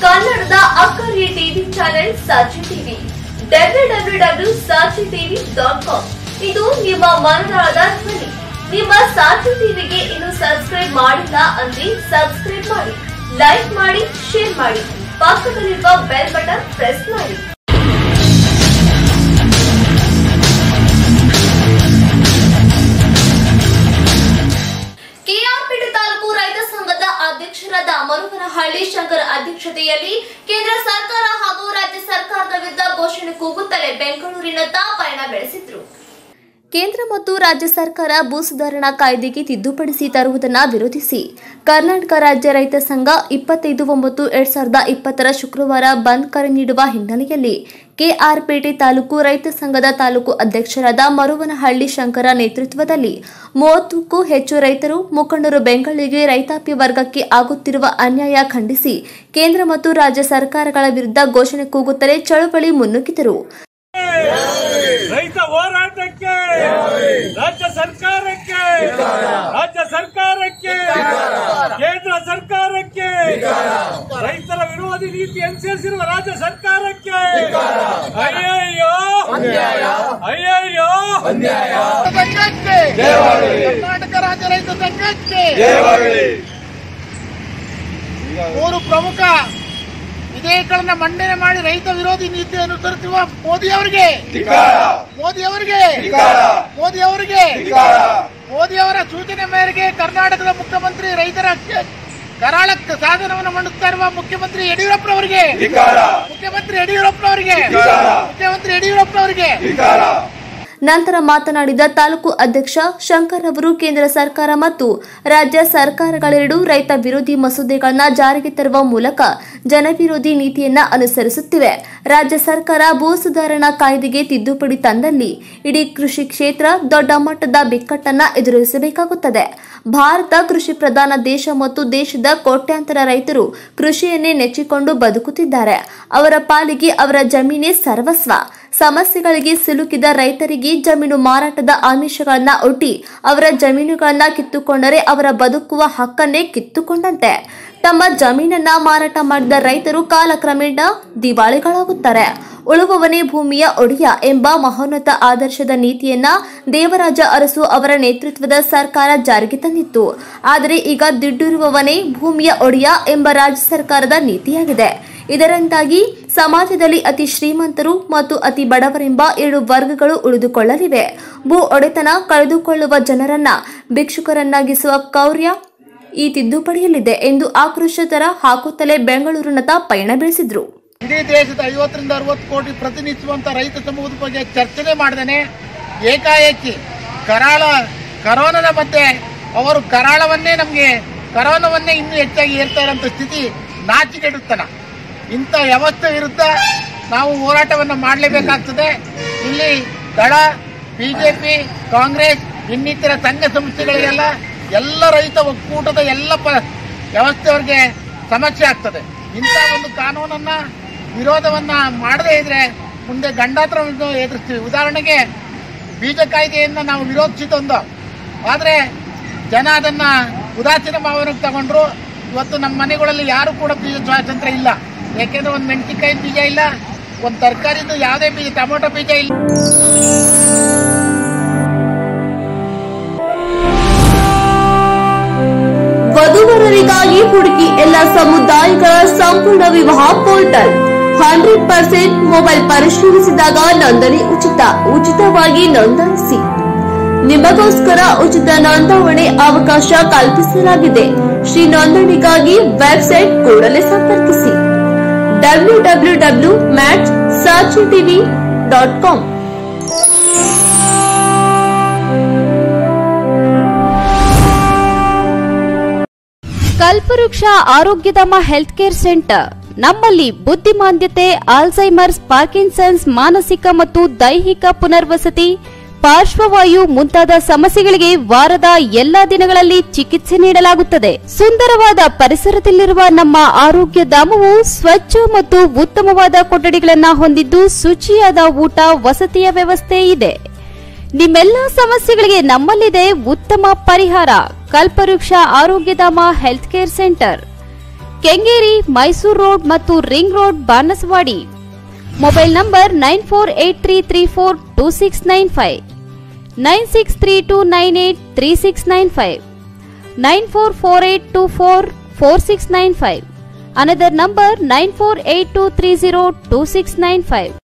ಕನ್ನಡದ ಅಕ್ಕರಿಯ TV channel Sakshi TV W W W Sakshi TV dot com ಇದು ನಿಮ್ಮ ಮನದಾಳದ ಧ್ವನಿ ನಿಮ್ಮ ಸಾಕ್ಷಿ ಟಿವಿಗೆ ಇನ್ನು ಸಬ್ಸ್ಕ್ರೈಬ್ ಮಾಡಿಲ್ಲ ಅಂದ್ರೆ ಸಬ್ಸ್ಕ್ರೈಬ್ ಮಾಡಿ ಲೈಕ್ ಮಾಡಿ ಶೇರ್ ಮಾಡಿ ಪಕ್ಕದಲ್ಲಿರುವ ಬೆಲ್ ಬಟನ್ ಪ್ರೆಸ್ ಮಾಡಿ ಕೆಆರ್ಪೇಟೆ ತಾಲೂಕು ರೈತ ಸಂಘದ ಅಧ್ಯಕ್ಷರಾದ ಮರುವನಹಳ್ಳಿ ಶಂಕರ್ ಅಧ್ಯಕ್ಷತೆಯಲ್ಲಿ ಕೇಂದ್ರ ಸರ್ಕಾರ ಹಾಗೂ ರಾಜ್ಯ ಸರ್ಕಾರದ ವಿರುದ್ಧ ಘೋಷಣೆ ಕೂಗುತ್ತಲೇ ಬೆಂಗಳೂರಿನತ್ತ ಪಯಣ ಬೆಳೆಸಿದ್ರು ಕೇಂದ್ರ ಮತ್ತು ರಾಜ್ಯ ಸರ್ಕಾರ ಭೂ ಸುಧಾರಣಾ ಕಾಯ್ದೆಗೆ ತಿದ್ದುಪಡಿಸಿ ತರುವುದನ್ನು ವಿರೋಧಿಸಿ ಕರ್ನಾಟಕ ರಾಜ್ಯ ರೈತ ಸಂಘ ಇಪ್ಪತ್ತೈದು ಒಂಬತ್ತು ಎರಡ್ ಸಾವಿರದ ಇಪ್ಪತ್ತರ ಶುಕ್ರವಾರ ಬಂದ್ ಕರೆ ನೀಡುವ ಹಿನ್ನೆಲೆಯಲ್ಲಿ ಕೆಆರ್ಪೇಟೆ ತಾಲೂಕು ರೈತ ಸಂಘದ ತಾಲೂಕು ಅಧ್ಯಕ್ಷರಾದ ಮರುವನಹಳ್ಳಿ ಶಂಕರ ನೇತೃತ್ವದಲ್ಲಿ ಮೂವತ್ತಕ್ಕೂ ಹೆಚ್ಚು ರೈತರು ಮುಖಂಡರು ಬೆಂಗಳೂರಿಗೆ ರೈತಾಪಿ ವರ್ಗಕ್ಕೆ ಆಗುತ್ತಿರುವ ಅನ್ಯಾಯ ಖಂಡಿಸಿ ಕೇಂದ್ರ ಮತ್ತು ರಾಜ್ಯ ಸರ್ಕಾರಗಳ ವಿರುದ್ಧ ಘೋಷಣೆ ಕೂಗುತ್ತಲೇ ಚಳುವಳಿ ಮುನ್ನುಗ್ಗಿದರು ರೈತ ಹೋರಾಟಕ್ಕೆ ರಾಜ್ಯ ಸರ್ಕಾರಕ್ಕೆ ರಾಜ್ಯ ಸರ್ಕಾರಕ್ಕೆ ಕೇಂದ್ರ ಸರ್ಕಾರಕ್ಕೆ ರೈತರ ವಿರೋಧಿ ನೀತಿ ಅನುಸರಿಸಿರುವ ರಾಜ್ಯ ಸರ್ಕಾರಕ್ಕೆ ಅಯ್ಯಯ್ಯೋ ಅಯ್ಯಯ್ಯೋ ಸಂಘಕ್ಕೆ ಕರ್ನಾಟಕ ರಾಜ್ಯ ರೈತ ಸಂಘಕ್ಕೆ ಮೂರು ಪ್ರಮುಖ ವಿಧೇಯಕಗಳನ್ನ ಮಂಡನೆ ಮಾಡಿ ರೈತ ವಿರೋಧಿ ನೀತಿ ಅನುಸರಿಸುವ ಮೋದಿ ಅವರಿಗೆ ಮೋದಿ ಅವರಿಗೆ ಮೋದಿ ಅವರಿಗೆ ಮೋದಿ ಅವರ ಸೂಚನೆ ಮೇರೆಗೆ ಕರ್ನಾಟಕದ ಮುಖ್ಯಮಂತ್ರಿ ರೈತರ ಕರಾಳ ಸಾಧನವನ್ನು ಮಂಡಿಸ್ತಾ ಇರುವ ಮುಖ್ಯಮಂತ್ರಿ ಯಡಿಯೂರಪ್ಪನವರಿಗೆ ಮುಖ್ಯಮಂತ್ರಿ ಯಡಿಯೂರಪ್ಪನವರಿಗೆ ಮುಖ್ಯಮಂತ್ರಿ ಯಡಿಯೂರಪ್ಪನವರಿಗೆ ನಂತರ ಮಾತನಾಡಿದ ತಾಲೂಕು ಅಧ್ಯಕ್ಷ ಶಂಕರ್ ಅವರು ಕೇಂದ್ರ ಸರ್ಕಾರ ಮತ್ತು ರಾಜ್ಯ ಸರ್ಕಾರಗಳೆರಡೂ ರೈತ ವಿರೋಧಿ ಮಸೂದೆಗಳನ್ನ ಜಾರಿಗೆ ತರುವ ಮೂಲಕ ಜನವಿರೋಧಿ ನೀತಿಯನ್ನ ಅನುಸರಿಸುತ್ತಿವೆ ರಾಜ್ಯ ಸರ್ಕಾರ ಭೂ ಸುಧಾರಣಾ ಕಾಯ್ದೆಗೆ ತಿದ್ದುಪಡಿ ತಂದಲ್ಲಿ ಇಡೀ ಕೃಷಿ ಕ್ಷೇತ್ರ ದೊಡ್ಡ ಮಟ್ಟದ ಬಿಕ್ಕಟ್ಟನ್ನ ಎದುರಿಸಬೇಕಾಗುತ್ತದೆ ಭಾರತ ಕೃಷಿ ಪ್ರಧಾನ ದೇಶ ಮತ್ತು ದೇಶದ ಕೋಟ್ಯಾಂತರ ರೈತರು ಕೃಷಿಯನ್ನೇ ನೆಚ್ಚಿಕೊಂಡು ಬದುಕುತ್ತಿದ್ದಾರೆ ಅವರ ಪಾಲಿಗೆ ಅವರ ಜಮೀನೇ ಸರ್ವಸ್ವ ಸಮಸ್ಯೆಗಳಿಗೆ ಸಿಲುಕಿದ ರೈತರಿಗೆ ಜಮೀನು ಮಾರಾಟದ ಆಮಿಷಗಳನ್ನ ಒಡ್ಡಿ ಅವರ ಜಮೀನುಗಳನ್ನ ಕಿತ್ತುಕೊಂಡರೆ ಅವರ ಬದುಕುವ ಹಕ್ಕನ್ನೇ ಕಿತ್ತುಕೊಂಡಂತೆ ತಮ್ಮ ಜಮೀನನ್ನ ಮಾರಾಟ ಮಾಡಿದ ರೈತರು ಕಾಲಕ್ರಮೇಣ ದಿವಾಳಿಗಳಾಗುತ್ತಾರೆ ಉಳುವವನೇ ಭೂಮಿಯ ಒಡೆಯ ಎಂಬ ಮಹೋನ್ನತ ಆದರ್ಶದ ನೀತಿಯನ್ನ ದೇವರಾಜ ಅರಸು ಅವರ ನೇತೃತ್ವದ ಸರ್ಕಾರ ಜಾರಿಗೆ ತಂದಿತ್ತು ಆದರೆ ಈಗ ದುಡ್ಡಿರುವವನೇ ಭೂಮಿಯ ಒಡೆಯ ಎಂಬ ರಾಜ್ಯ ಸರ್ಕಾರದ ನೀತಿಯಾಗಿದೆ ಇದರಿಂದಾಗಿ ಸಮಾಜದಲ್ಲಿ ಅತಿ ಶ್ರೀಮಂತರು ಮತ್ತು ಅತಿ ಬಡವರೆಂಬ ಎರಡು ವರ್ಗಗಳು ಉಳಿದುಕೊಳ್ಳಲಿವೆ ಭೂ ಒಡೆತನ ಕಳೆದುಕೊಳ್ಳುವ ಜನರನ್ನ ಭಿಕ್ಷುಕರನ್ನಾಗಿಸುವ ಕೌರ್ಯ ಈ ತಿದ್ದುಪಡಿಯಲ್ಲಿದೆ ಎಂದು ಆಕ್ರೋಶತರ ಹಾಕುತ್ತಲೇ ಬೆಂಗಳೂರಿನತ್ತ ಪಯಣ ಬೆಳೆಸಿದ್ರು ಇಡೀ ದೇಶದ ಐವತ್ತರಿಂದ ಅರವತ್ತು ಕೋಟಿ ಪ್ರತಿನಿಧಿಸುವಂತ ರೈತ ಸಮೂಹದ ಬಗ್ಗೆ ಚರ್ಚನೆ ಮಾಡದೇನೆ ಏಕಾಏಕಿ ಕರಾಳ ಕರೋನಾದ ಮಧ್ಯೆ ಅವರು ಕರಾಳವನ್ನೇ ನಮಗೆ ಕರೋನಾವನ್ನೇ ಇನ್ನೂ ಹೆಚ್ಚಾಗಿ ಏರ್ತಾ ಇರೋಂಥ ಸ್ಥಿತಿ ನಾಚಿಕೆಡುತ್ತನ ಇಂಥ ವ್ಯವಸ್ಥೆ ವಿರುದ್ಧ ನಾವು ಹೋರಾಟವನ್ನು ಮಾಡಲೇಬೇಕಾಗ್ತದೆ ಇಲ್ಲಿ ದಳ ಬಿಜೆಪಿ ಕಾಂಗ್ರೆಸ್ ಇನ್ನಿತರ ಸಂಘ ಸಂಸ್ಥೆಗಳಿಗೆಲ್ಲ ಎಲ್ಲ ರೈತ ಒಕ್ಕೂಟದ ಎಲ್ಲ ಪ ವ್ಯವಸ್ಥೆಯವರಿಗೆ ಸಮಸ್ಯೆ ಆಗ್ತದೆ ಇಂಥ ಒಂದು ಕಾನೂನನ್ನ ವಿರೋಧವನ್ನ ಮಾಡದೇ ಇದ್ರೆ ಮುಂದೆ ಗಂಡಾಂತರವನ್ನು ಎದುರಿಸ್ತೀವಿ ಉದಾಹರಣೆಗೆ ಬೀಜ ಕಾಯ್ದೆಯನ್ನ ನಾವು ವಿರೋಧಿಸಿದೊಂದು ಆದರೆ ಜನ ಅದನ್ನ ಉದಾಸೀನ ಭಾವನೆಗೆ ತಗೊಂಡ್ರು ಇವತ್ತು ನಮ್ಮ ಮನೆಗಳಲ್ಲಿ ಯಾರು ಕೂಡ ಬೀಜ ಸ್ವಾತಂತ್ರ್ಯ ಇಲ್ಲ ಯಾಕೆಂದ್ರೆ ಒಂದು ಮೆಣಸಿನಕಾಯಿ ಬೀಜ ಇಲ್ಲ ಒಂದು ತರಕಾರಿದು ಯಾವುದೇ ಬೀಜ ಟೊಮೊಟೊ ಬೀಜ ಇಲ್ಲ ವಧುವರರಿಗಾಗಿ ಹುಡುಕಿ ಎಲ್ಲ ಸಮುದಾಯಗಳ ಸಂಪೂರ್ಣ ವಿವಾಹ ಪೋರ್ಟಲ್ ಹಂಡ್ರೆಡ್ ಪರ್ಸೆಂಟ್ ಮೊಬೈಲ್ ಪರಿಶೀಲಿಸಿದಾಗ ನೋಂದಣಿ ಉಚಿತ ಉಚಿತವಾಗಿ ನೋಂದಾಯಿಸಿ ನಿಮಗೋಸ್ಕರ ಉಚಿತ ನೋಂದಾವಣೆ ಅವಕಾಶ ಕಲ್ಪಿಸಲಾಗಿದೆ ಶ್ರೀ ನೋಂದಣಿಗಾಗಿ ವೆಬ್ಸೈಟ್ ಕೂಡಲೇ ಸಂಪರ್ಕಿಸಿ ಡಬ್ಲ್ಯೂ ಡಬ್ಲ್ಯೂ ಡಬ್ಲ್ಯೂ ಮ್ಯಾಚ್ ಸಾಚಿ TV dot com Kalpavriksha Arogyadhama health care centre ನಮ್ಮಲ್ಲಿ ಬುದ್ಧಿಮಾಂದ್ಯತೆ ಆಲ್ಝೈಮರ್ಸ್ ಪಾರ್ಕಿನ್ಸನ್ಸ್ ಮಾನಸಿಕ ಮತ್ತು ದೈಹಿಕ ಪುನರ್ವಸತಿ ಪಾರ್ಶ್ವವಾಯು ಮುಂತಾದ ಸಮಸ್ಯೆಗಳಿಗೆ ವಾರದ ಎಲ್ಲಾ ದಿನಗಳಲ್ಲಿ ಚಿಕಿತ್ಸೆ ನೀಡಲಾಗುತ್ತದೆ ಸುಂದರವಾದ ಪರಿಸರದಲ್ಲಿರುವ ನಮ್ಮ ಆರೋಗ್ಯ ಧಾಮವು ಸ್ವಚ್ಛ ಮತ್ತು ಉತ್ತಮವಾದ ಕೊಠಡಿಗಳನ್ನು ಹೊಂದಿದ್ದು ಶುಚಿಯಾದ ಊಟ ವಸತಿಯ ವ್ಯವಸ್ಥೆ ಇದೆ ನಿಮ್ಮೆಲ್ಲ ಸಮಸ್ಯೆಗಳಿಗೆ ನಮ್ಮಲ್ಲಿದೆ ಉತ್ತಮ ಪರಿಹಾರ Kalpavriksha Arogyadhama health care centre Kengeri Mysore road ಮತ್ತು ring road Banaswadi mobile number nine four eight three three four two six nine five nine six three two nine eight three six nine five nine four four eight two four four six nine five another number nine four eight two three zero two six nine five